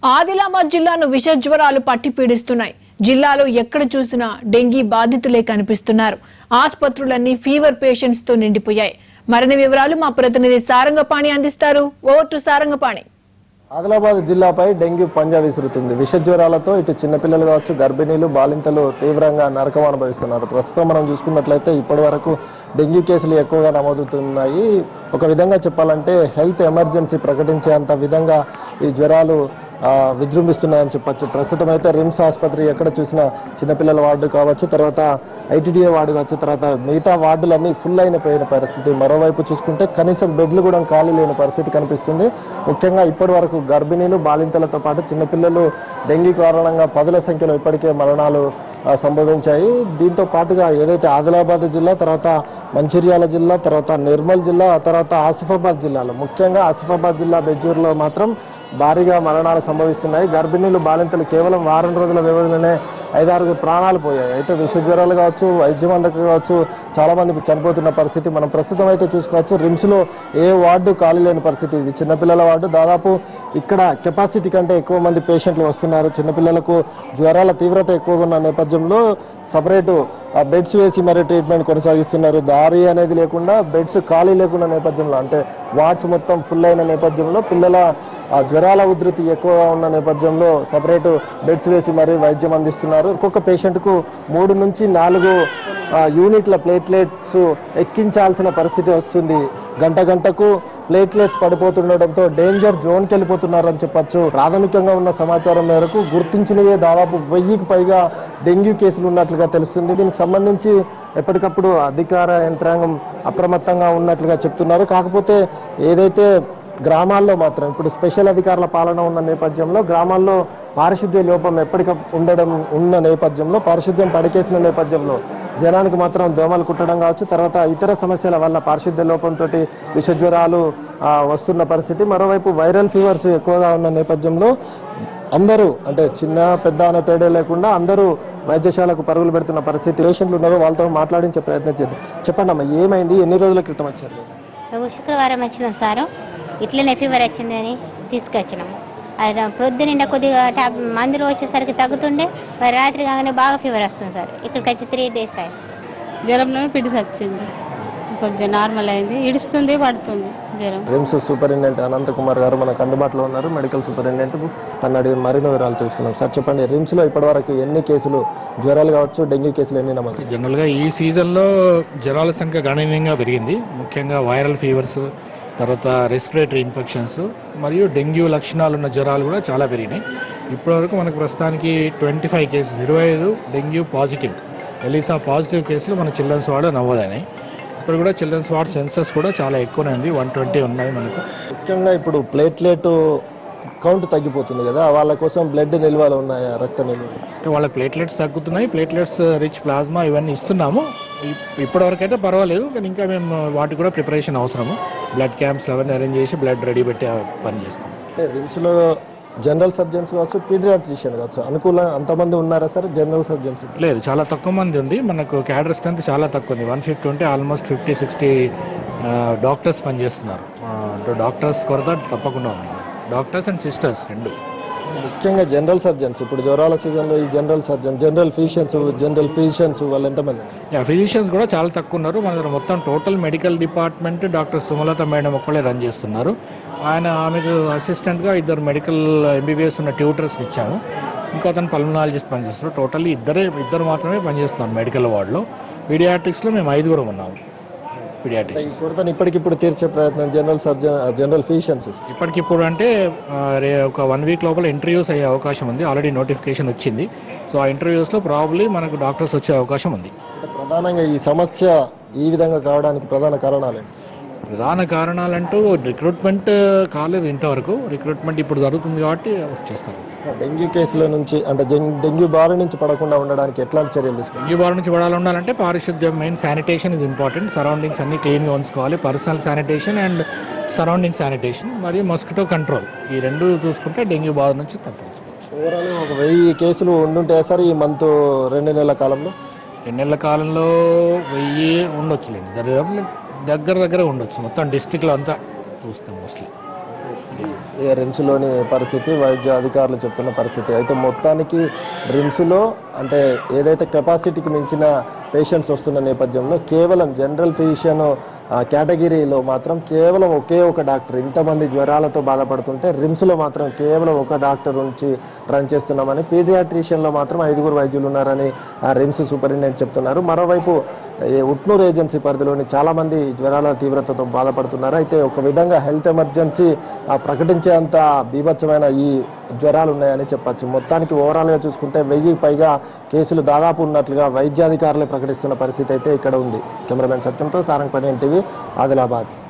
ఆదిలాబాద్ జిల్లాను విష జ్వరాలు పట్టి పీడిస్తున్నాయి జిల్లాలో ఎక్కడ చూసినా డెంగీ బాధితులే కనిపిస్తున్నారు ఆసుపత్రులన్నీ ఫీవర్ పేషెంట్స్ తో నిండిపోయాయి మరిన్ని వివరాలు మా ప్రతినిధి సారంగపాణి అందిస్తారు ఓవర్ టు సారంగపాణి ఆదిలాబాద్ జిల్లాపై డెంగ్యూ పంజా విసురుతుంది విష జ్వరాలతో ఇటు చిన్నపిల్లలు కావచ్చు గర్భిణీలు బాలింతలు తీవ్రంగా నరకం అనుభవిస్తున్నారు ప్రస్తుతం మనం చూసుకున్నట్లయితే ఇప్పటి వరకు డెంగ్యూ కేసులు ఎక్కువగా నమోదుతున్నాయి ఒక విధంగా చెప్పాలంటే హెల్త్ ఎమర్జెన్సీ ప్రకటించేంత విధంగా ఈ జ్వరాలు ఆ, విజృంభిస్తున్నాయని చెప్పొచ్చు ప్రస్తుతం అయితే రిమ్స్ ఆసుపత్రి ఎక్కడ చూసినా చిన్నపిల్లల వార్డు కావచ్చు తర్వాత ఐటీడీఏ వార్డు కావచ్చు తర్వాత మిగతా వార్డులన్నీ ఫుల్ అయిపోయిన పరిస్థితి మరోవైపు చూసుకుంటే కనీసం బెడ్లు కూడా ఖాళీ లేని పరిస్థితి కనిపిస్తుంది ముఖ్యంగా ఇప్పటి వరకు గర్భిణీలు బాలింతలతో పాటు చిన్నపిల్లలు డెంగీ కారణంగా పదుల సంఖ్యలో ఇప్పటికే మరణాలు ఆ, సంభవించాయి దీంతో పాటుగా ఏదైతే ఆదిలాబాద్ జిల్లా తర్వాత మంచిర్యాల జిల్లా తర్వాత నిర్మల్ జిల్లా ఆ తర్వాత ఆసిఫాబాద్ జిల్లాలో ముఖ్యంగా ఆసిఫాబాద్ జిల్లా బెజ్జూరులో మాత్రం భారీగా మరణాలు సంభవిస్తున్నాయి గర్భిణీలు బాలింతలు కేవలం వారం రోజుల వ్యవధిలోనే ఐదారుగురు ప్రాణాలు పోయాయి అయితే విష జ్వరాలు కావచ్చు వైద్యం అందక కావచ్చు చాలా మంది చనిపోతున్న పరిస్థితి మనం ప్రస్తుతం అయితే చూసుకోవచ్చు రిమ్స్ లో ఏ వార్డు ఖాళీ లేని పరిస్థితి ఇది చిన్నపిల్లల వార్డు దాదాపు ఇక్కడ కెపాసిటీ కంటే ఎక్కువ మంది పేషెంట్లు వస్తున్నారు చిన్నపిల్లలకు జ్వరాల తీవ్రత ఎక్కువగా ఉన్న నేపథ్యంలో సపరేటు బెడ్స్ వేసి మరి ట్రీట్మెంట్ కొనసాగిస్తున్నారు దారి అనేది లేకుండా బెడ్స్ ఖాళీ లేకుండా నేపథ్యంలో అంటే వార్డ్స్ మొత్తం ఫుల్ అయిన నేపథ్యంలో పిల్లల ఆ, జ్వరాల ఉధృతి ఎక్కువగా ఉన్న నేపథ్యంలో సపరేటు బెడ్స్ వేసి మరి వైద్యం అందిస్తున్నారు ఒక్కొక్క పేషెంట్కు మూడు నుంచి నాలుగు ఆ, యూనిట్ల ప్లేట్లెట్స్ ఎక్కించాల్సిన పరిస్థితి వస్తుంది గంట గంటకు ప్లేట్లెట్స్ పడిపోతుండటంతో డేంజర్ జోన్కి వెళ్ళిపోతున్నారని చెప్పొచ్చు ప్రాథమికంగా ఉన్న సమాచారం మేరకు గుర్తించినవే దాదాపు వెయ్యికి పైగా డెంగ్యూ కేసులు ఉన్నట్లుగా తెలుస్తుంది దీనికి సంబంధించి ఎప్పటికప్పుడు అధికార యంత్రాంగం అప్రమత్తంగా ఉన్నట్లుగా చెప్తున్నారు కాకపోతే ఏదైతే గ్రామాల్లో మాత్రం ఇప్పుడు స్పెషల్ అధికారుల పాలన ఉన్న నేపథ్యంలో గ్రామాల్లో పారిశుద్ధ్య లోపం ఎప్పటికప్పుడు ఉండడం ఉన్న నేపథ్యంలో పారిశుద్ధ్యం పడికేసిన నేపథ్యంలో జనానికి మాత్రం దోమలు కుట్టడం కావచ్చు తర్వాత ఇతర సమస్యల వల్ల పారిశుద్ధ్య లోపంతో విషజ్వరాలు ఆ, వస్తున్న పరిస్థితి మరోవైపు వైరల్ ఫీవర్స్ ఎక్కువగా ఉన్న నేపథ్యంలో అందరూ అంటే చిన్న పెద్ద అనే తేడా లేకుండా అందరూ వైద్యశాలకు పరుగులు పెడుతున్న పరిస్థితి పేషెంట్లు ఉన్నారు వాళ్ళతో మాట్లాడించే ప్రయత్నం చేద్దాం చెప్పండి అమ్మా ఏమైంది ఎన్ని రోజుల క్రితం వచ్చారు మేము శుక్రవారం వచ్చినాం సారు ఇట్లనే ఫీవర్ వచ్చిందని తీసుకొచ్చినాము అది రా- ప్రొద్దునిండా కొద్దిగా టాబ్ మందులు వచ్చేసరికి తగ్గుతుండే మరి రాత్రి కాగానే బాగా ఫీవర్ వస్తుంది సార్ ఇక్కడికి వచ్చి త్రీ డేస్ అయ్యి జ్వరంలోనే పిడిసి వచ్చింది కొంచెం నార్మల్ అయింది ఇడుస్తుంది పడుతుంది జ్వరం రిమ్స్ సూపరింటెండెంట్ అనంత కుమార్ గారు మనకు అందుబాటులో ఉన్నారు మెడికల్ సూపరింటెండెంట్ తన అడిగిన మరిన్ని వివరాలు తెలుసుకుందాం సార్ చెప్పండి రిమ్స్ లో ఇప్పటివరకు ఎన్ని కేసులు జ్వరాలు కావచ్చు డెంగ్యూ కేసులు ఎన్ని నమోదు జనరల్గా ఈ సీజన్లో జ్వరాల సంఖ్య గణనీయంగా పెరిగింది ముఖ్యంగా వైరల్ ఫీవర్స్ తర్వాత రెస్పిరేటరీ ఇన్ఫెక్షన్స్ మరియు డెంగ్యూ లక్షణాలు ఉన్న జ్వరాలు కూడా చాలా పెరిగినాయి ఇప్పటివరకు మనకు ప్రస్తుతానికి ట్వంటీ ఫైవ్ కేసెస్ ఇరవై ఐదు డెంగ్యూ పాజిటివ్ ఎలిసా పాజిటివ్ కేసులు మన చిల్డ్రన్స్ వార్డు నమోదైనాయి ఇప్పుడు కూడా చిల్డ్రన్స్ వార్డ్ సెన్సస్ కూడా చాలా ఎక్కువనే ఉంది వన్ ట్వంటీ ఉన్నాయి మనకు ముఖ్యంగా ఇప్పుడు ప్లేట్లెట్ కౌంట్ తగ్గిపోతుంది కదా వాళ్ళ కోసం బ్లడ్ నిల్వలు ఉన్నాయా రక్త నిల్వ అంటే వాళ్ళ ప్లేట్లెట్స్ తగ్గుతున్నాయి ప్లేట్లెట్స్ రిచ్ ప్లాస్మా ఇవన్నీ ఇస్తున్నాము ఇప్- ఇప్పటివరకు అయితే పర్వాలేదు కానీ ఇంకా మేము వాటికి కూడా ప్రిపరేషన్ అవసరము బ్లడ్ క్యాంప్స్ అవన్నీ అరేంజ్ చేసి బ్లడ్ రెడీ పెట్టి పని చేస్తాం అంటే రిమ్స్ లో జనరల్ సర్జన్స్ కావచ్చు పీడియాట్రిషియన్ కావచ్చు అనుకూల అంతమంది ఉన్నారా సార్ జనరల్ సర్జన్స్ లేదు చాలా తక్కువ మంది ఉంది మనకు క్యాడర్ స్ట్రెంత్ చాలా తక్కువ ఉంది వన్ ఫిఫ్టీ ఉంటే ఆల్మోస్ట్ ఫిఫ్టీ సిక్స్టీ డాక్టర్స్ పనిచేస్తున్నారు ఆ, అంటే డాక్టర్స్ కొరత తప్పకుండా ఉంది డాక్టర్స్ అండ్ సిస్టర్స్ రెండు ముఖ్యంగా జనరల్ సర్జన్స్ ఇప్పుడు జ్వరాల సీజన్లో ఈ general surgeon general physicians general physicians వాళ్ళు ఎంతమంది ఫిజిషియన్స్ కూడా చాలా తక్కువ ఉన్నారు మన దగ్గర మొత్తం total medical department doctor Sumalatha madam ఒక్కళ్ళే రన్ చేస్తున్నారు ఆయన ఆమెకు అసిస్టెంట్గా ఇద్దరు మెడికల్ ఎంబీబీఎస్ ఉన్న ట్యూటర్స్ ఇచ్చాము ఇంకో అతను పల్మనాలజిస్ట్ పనిచేస్తారు టోటల్లీ ఇద్దరే ఇద్దరు మాత్రమే పనిచేస్తున్నారు మెడికల్ వార్డులో పీడియాట్రిక్స్లో మేము ఐదుగురం ఉన్నాము పీడియాట్రిక్స్ ఈ కొరతను ఇప్పటికిప్పుడు తీర్చే ప్రయత్నం జనరల్ సర్జన్ జనరల్ ఫిజిషియన్స్ ఇప్పటికిప్పుడు అంటే ఆ, రే ఒక వన్ వీక్ లోపల ఇంటర్వ్యూస్ అయ్యే అవకాశం ఉంది ఆల్రెడీ నోటిఫికేషన్ వచ్చింది సో ఆ ఇంటర్వ్యూస్లో ప్రాబ్లీ మనకు డాక్టర్స్ వచ్చే అవకాశం ఉంది ప్రధానంగా ఈ సమస్య ఈ విధంగా కావడానికి ప్రధాన కారణాలు ఏంటి? ప్రధాన కారణాలంటూ రిక్రూట్మెంట్ కాలేదు ఇంతవరకు రిక్రూట్మెంట్ ఇప్పుడు జరుగుతుంది కాబట్టి వచ్చేస్తారు డెంగ్యూ కేసుల నుంచి అంటే జెం- డెంగ్యూ బారి నుంచి పడకుండా ఉండడానికి ఎట్లాంటి చర్యలు తీసుకుంటారు డెంగ్యూ బారి నుంచి పడాలి ఉండాలంటే పారిశుద్ధ్యం main sanitation is important surroundings అన్ని క్లీన్గా ఉంచుకోవాలి personal sanitation and surrounding sanitation మరియు మస్కిటో కంట్రోల్ ఈ రెండు చూసుకుంటే డెంగ్యూ బారి నుంచి తప్పించుకోవచ్చు ఓవరాల్ ఒక వెయ్యి కేసులు ఉండుంటే సార్ ఈ మంత్ రెండు నెలల కాలంలో రెండు నెలల కాలంలో వెయ్యి ఉండొచ్చులేండి దరిదాపు దగ్గర దగ్గర ఉండొచ్చు మొత్తం డిస్టిక్లో అంతా చూస్తాం మోస్ట్లీ ఈ రిమ్స్లోని పరిస్థితి వైద్య అధికారులు చెప్తున్న పరిస్థితి అయితే మొత్తానికి రిమ్స్లో అంటే ఏదైతే కెపాసిటీకి మించిన పేషెంట్స్ వస్తున్న నేపథ్యంలో కేవలం జనరల్ ఫిజిషియన్ కేటగిరీలో మాత్రం కేవలం ఒకే ఒక డాక్టర్ ఇంతమంది జ్వరాలతో బాధపడుతుంటే రిమ్స్లో మాత్రం కేవలం ఒక డాక్టర్ నుంచి రన్ చేస్తున్నామని పీడియాట్రిషియన్లో మాత్రం ఐదుగురు వైద్యులు ఉన్నారని ఆ రిమ్స్ సూపరింటెండెంట్ చెప్తున్నారు మరోవైపు ఈ ఉట్నూరు ఏజెన్సీ పరిధిలోని చాలా మంది జ్వరాల తీవ్రతతో బాధపడుతున్నారు అయితే ఒక విధంగా హెల్త్ ఎమర్జెన్సీ ఆ, ప్రకటించేంత బీభత్సమైన ఈ జ్వరాలు ఉన్నాయని చెప్పచ్చు మొత్తానికి ఓవరాల్గా చూసుకుంటే వెయ్యి పైగా కేసులు దాదాపు ఉన్నట్లుగా వైద్యాధికారులే ప్రకటిస్తున్న పరిస్థితి అయితే ఇక్కడ ఉంది కెమెరామెన్ సత్యంతో సారంగపల్లి ఎన్టీవీ ఆదిలాబాద్